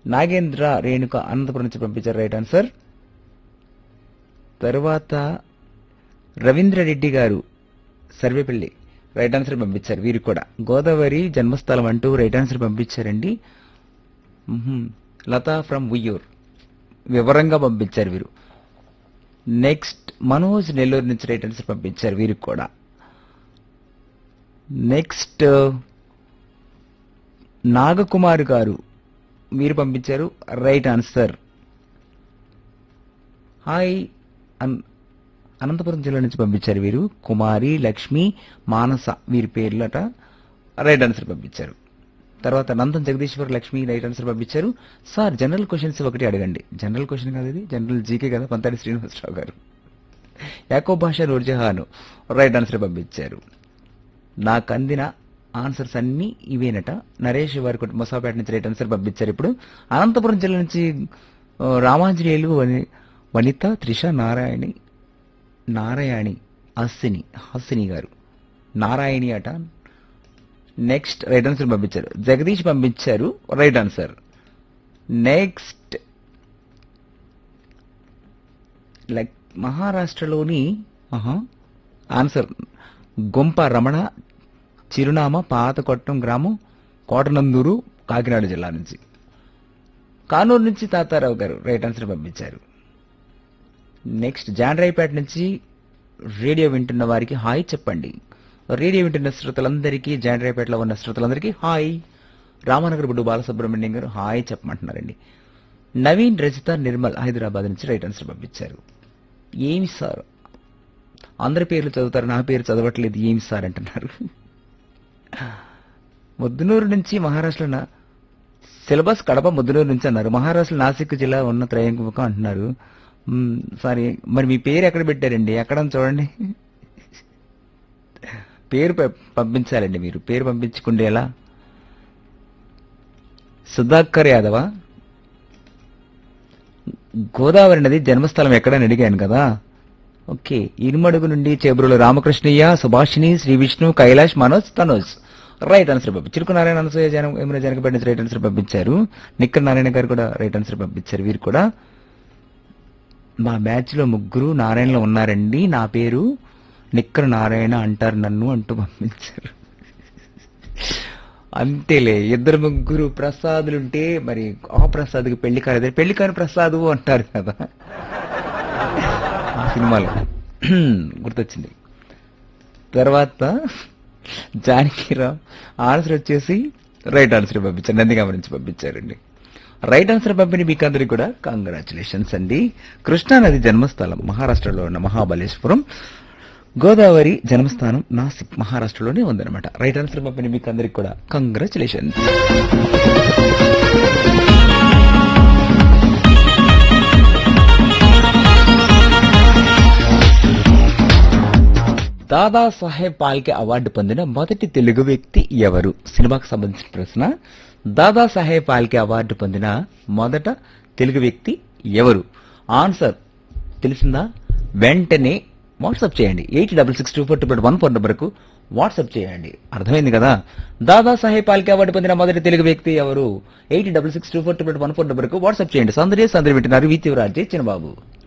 నాగేంద్ర రేణుక అనంతపురం నుంచి పంపించారు right answer తర్వాత రవీంద్ర రెడ్డి గారు సర్వేపల్లి రైట్ ఆన్సర్ పంపించారు వీరు కూడా గోదావరి జన్మస్థలం అంటూ రైట్ ఆన్సర్ పంపించారండి మ్హూ. లతా ఫ్రమ్ ఉయ్యూర్ వివరంగా పంపించారు వీరు నెక్స్ట్ మనోజ్ నెల్లూరు నుంచి రైట్ ఆన్సర్ పంపించారు వీరికి కూడా నెక్స్ట్ నాగకుమార్ గారు మీరు పంపించారు రైట్ ఆన్సర్ హాయ్ అన్- అనంతపురం జిల్లా నుంచి పంపించారు వీరు కుమారి లక్ష్మి మానస వీరి పేర్లట రైట్ ఆన్సర్ పంపించారు తర్వాత నందం జగదీశ్వర్ లక్ష్మి రైట్ ఆన్సర్ పంపించారు సార్ జనరల్ క్వశ్చన్స్ ఒకటి అడగండి జనరల్ క్వశ్చన్ కాదు ఇది జనరల్ జీకే కదా పంతాడి శ్రీనివాసరావు గారు యాకో భాష నూర్జహాను రైట్ ఆన్సర్ పంపించారు నాకు అందిన ఆన్సర్స్ అన్ని ఇవేనట నరేష్ వారి కుటుంబ మొసాపేట నుంచి రైట్ ఆన్సర్ పంపించారు ఇప్పుడు అనంతపురం జిల్లా నుంచి ఆ, రామాంజనేయులు వని- వనిత త్రిష నారాయణి నారాయణి హస్సిని హస్సిని గారు నారాయణి అట నెక్స్ట్ రైట్ ఆన్సర్ పంపించారు జగదీష్ పంపించారు రైట్ ఆన్సర్ నెక్స్ట్ లైక్ మహారాష్ట్రలోని ఆహా, ఆన్సర్ గొంప రమణ చిరునామా పాతకొట్టం గ్రామం కోటనందూరు కాకినాడ జిల్లా నుంచి కానూరు నుంచి తాతారావు గారు రైట్ ఆన్సర్ పంపించారు నెక్స్ట్ జాండ్రాయిపేట నుంచి రేడియో వింటున్న వారికి హాయ్ చెప్పండి రేడియో వింటున్న శ్రోతలందరికీ జాండ్రాయిపేటలో ఉన్న శ్రోతలందరికీ హాయ్ రామనగర్ బుడ్డు బాలసుబ్రహ్మణ్యం గారు హాయ్ చెప్పమంటున్నారండి నవీన్ రజిత నిర్మల్ హైదరాబాద్ నుంచి రైట్ ఆన్సర్ పంపించారు ఏమి సార్ అందరి పేర్లు చదువుతారు నా పేరు చదవట్లేదు ఏమి సార్ అంటున్నారు ముద్దునూరు నుంచి మహారాష్ట్ర నా- సిలబస్ కడప ముద్దునూరు నుంచి అన్నారు మహారాష్ట్ర నాసిక్ జిల్లా ఉన్న త్రయంకుముఖం అంటున్నారు మ్మ్, సారీ మరి మీ పేరు ఎక్కడ పెట్టారండి ఎక్కడ ఉంది చూడండి పేరు ప- పంపించాలండి మీరు పేరు పంపించుకుంటే ఎలా సుధాకర్ యాదవా గోదావరి నది జన్మస్థలం ఎక్కడని అడిగాను కదా ఓకే ఇనుమడుగు నుండి చేబ్రులు రామకృష్ణయ్య సుభాషిణి శ్రీ విష్ణు కైలాష్ మనోజ్ తనోజ్ రైట్ ఆన్సర్ పంపి చిరుకు నారాయణ అనసూయ జన యమున జనకపేట నుంచి రైట్ ఆన్సర్ పంపించారు నిక్కర్ నారాయణ గారు కూడా రైట్ ఆన్సర్ పంపించారు వీరు కూడా మా బ్యాచ్ లో ముగ్గురు నారాయణలో ఉన్నారండి నా పేరు నిక్కర్ నారాయణ అంటారు నన్ను అంటూ పంపించారు అంతేలే ఇద్దరు ముగ్గురు ప్రసాదులుంటే మరి ఆ ప్రసాద్కి పెళ్లి కాలేదు పెళ్లి కాని ప్రసాదు అంటారు కదా ఆ సినిమాలో గుర్తొచ్చింది తర్వాత జానకిరావు ఆన్సర్ వచ్చేసి రైట్ ఆన్సర్ పంపించారు నందిగామ నుంచి పంపించారండి రైట్ ఆన్సర్ పంపిణీ మీకు అందరికీ కూడా కంగ్రాచులేషన్స్ అండి కృష్ణానది జన్మస్థలం మహారాష్ట్రలో ఉన్న మహాబలేశ్వరం గోదావరి జన్మస్థానం నాసిక్ మహారాష్ట్రలోనే ఉందన్నమాట రైట్ ఆన్సర్ పంపిణీ మీకు అందరికి కూడా కంగ్రాచులేషన్స్ దాదా సాహెబ్ పాల్కే అవార్డు పొందిన మొదటి తెలుగు వ్యక్తి ఎవరు సినిమాకు సంబంధించిన ప్రశ్న దాదా సాహెబ్ పాల్కే అవార్డు పొందిన మొదట తెలుగు వ్యక్తి ఎవరు ఆన్సర్ తెలిసిందా వెంటనే వాట్సాప్ చేయండి eight double six two four two one four నెంబర్కు వాట్సాప్ చేయండి అర్థమైంది కదా దాదా సాహెబ్ పాల్కే అవార్డు పొందిన మొదటి తెలుగు వ్యక్తి ఎవరు eight double six two four two one four నెంబర్కు వాట్సాప్ చేయండి సందడి సందడి వింటున్నారు వీతి రాజే చిన్నబాబు